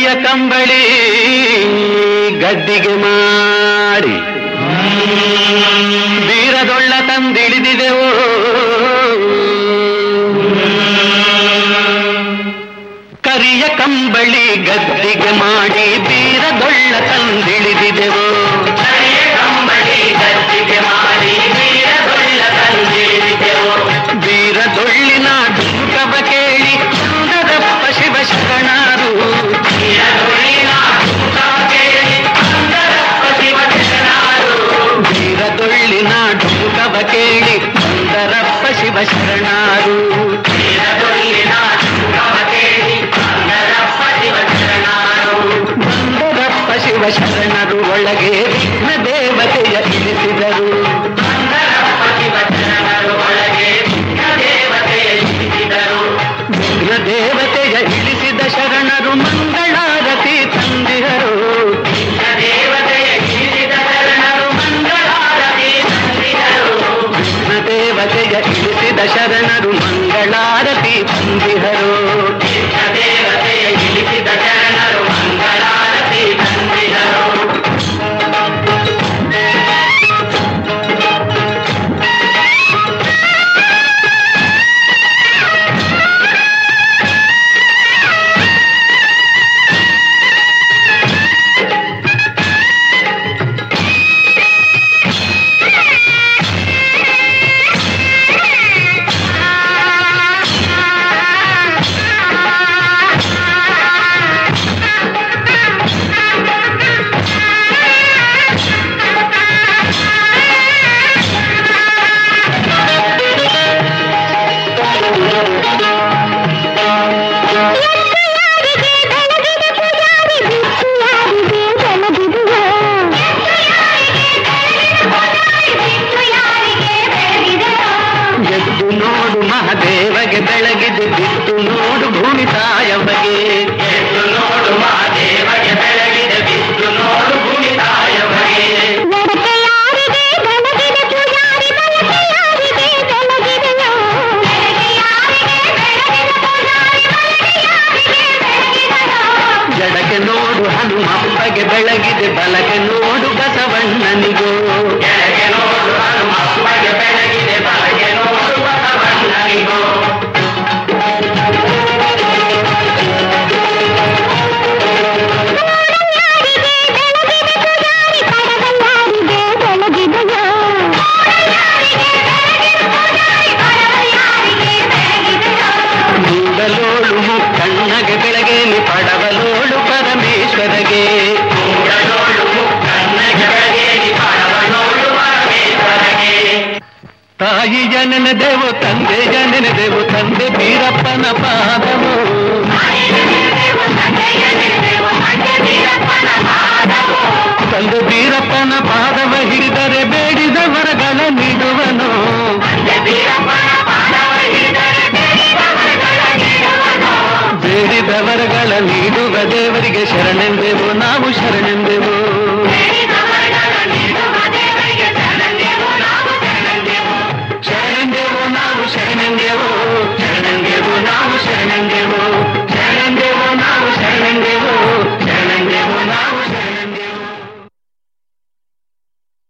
ಕರಿಯ ಕಂಬಳಿ ಗದ್ದಿಗೆ ಮಾಡಿ ಬೀರದೊಳ್ಳ ತಂದಿಳಿದಿದೆವೋ ಕರಿಯ ಕಂಬಳಿ ಗದ್ದಿಗೆ ಮಾಡಿ ಬೀರದೊಳ್ಳ ತಂದಿಳಿದಿದೆವೋ ಕರಿಯ ಕಂಬಳಿ ಗದ್ದಿಗೆ ಮಾಡಿ ಬೀರದೊಳ್ಳ ತಂದಿಳಿದಿದೆವೋ ಬೀರದೊಳ್ಳಿನ ಡುಂಕವ ಕೇಳಿ ಸುಂದರಪ್ಪ ಶಿವ ಶರಣರು ಬೀರದೊಳ್ಳಿನ ಡುಂಕವ ಕೇಳಿ ಸುಂದರಪ್ಪ ಶಿವ ಶರಣರು ಬೀರದೊಳ್ಳಿನ ಡುಂಕವ ಕೇಳಿ ಸುಂದರಪ್ಪ ಶಿವ ಶರಣರು ಬೀರದೊಳ್ಳಿನ ಡುಂಕವ ಕೇಳಿ ಸುಂದರಪ್ಪ ಶಿವ ಶರಣರು ಬಂದರಪ್ಪ ಶಿವ ಶರಣರು ಒಳಗೆ ವಿಘ್ನ ದೇವತೆಯ ಇಳಿಸಿದರು ಬಂದರಪ್ಪ ಶಿವ ಶರಣರು ಒಳಗೆ ವಿಘ್ನ ದೇವತೆಯ ಇಳಿಸಿದರು ವಿಘ್ನ ದೇವತೆಯ ಇಳಿಸಿದ ಶರಣರು ಮಂಗಳಾರತಿ ತಂದಿಹರು ವಿಘ್ನ ದೇವತೆಯ ಇಳಿಸಿದ ಶರಣರು ಮಂಗಳಾರತಿ ತಂದಿಹರು ವಿಘ್ನ ದೇವತೆಯ ಇಳಿಸಿದ ಶರಣರು ಮಂಗಳಾರತಿ ತಂದಿಹರು ವಿಘ್ನ ದೇವತೆಯ ಇಳಿಸಿದ ಶರಣರು ಮಂಗಳಾರತಿ ತಂದಿಹರು ಎದ್ದು ನೋಡು ಮಹಾದೇವಗೆ ಬೆಳಗಿದೆ ಬಿದ್ದು ನೋಡು ಭೂಮಿ ತಾಯವಗೆ ಎದ್ದು ನೋಡು ಮಹಾದೇವಗೆ ಬೆಳಗಿದೆ ಬಿದ್ದು ನೋಡು ಭೂಮಿ ತಾಯವಗೆ ಜಡಕ್ಕೆ ನೋಡು ಹನುಮಪ್ಪಗೆ ಬೆಳಗಿದೆ ಬಲಗೆ ನೋಡು ಬಸವಣ್ಣನಿಗೂ ಎಡಗೆ ನೋಡು ಹನುಮಪ್ಪಗೆ ಬೆಳಗಿದೆ ಬಲಗೆ ನೋಡು ಬಸವಣ್ಣನಿಗೂ ಮೂಡಲೋಳು ಮುಕ್ಕಣ್ಣಗೆ ಬೆಳಗೇನಿ ಪಡವಲೋಳು ಪರಮೇಶ್ವರಗೆ ಮೂಡಲೋಳು ಮುಕ್ಕಣ್ಣಗೆ ಬೆಳಗೇನಿ ಪಡವಲೋಳು ಪರಮೇಶ್ವರಗೆ ತಾಯಿಯ ನೆನೆದೆವು ತಂದೆಯ ನೆನೆದೆವು ತಂದೆ ಬೀರಪ್ಪನ ಪಾದವು ತಂದೆ ಬೀರಪ್ಪನ ಪಾದವ ಹಿಡಿದರೆ ಬೇಡಿದ ವರಗಳ ನೀಡುವನು ಬೇಡಿದ ವರಗಳ ನೀಡುವ ದೇವರಿಗೆ ಶರಣೆಂದೆವು ನಾವು ಶರಣೆಂದೆವು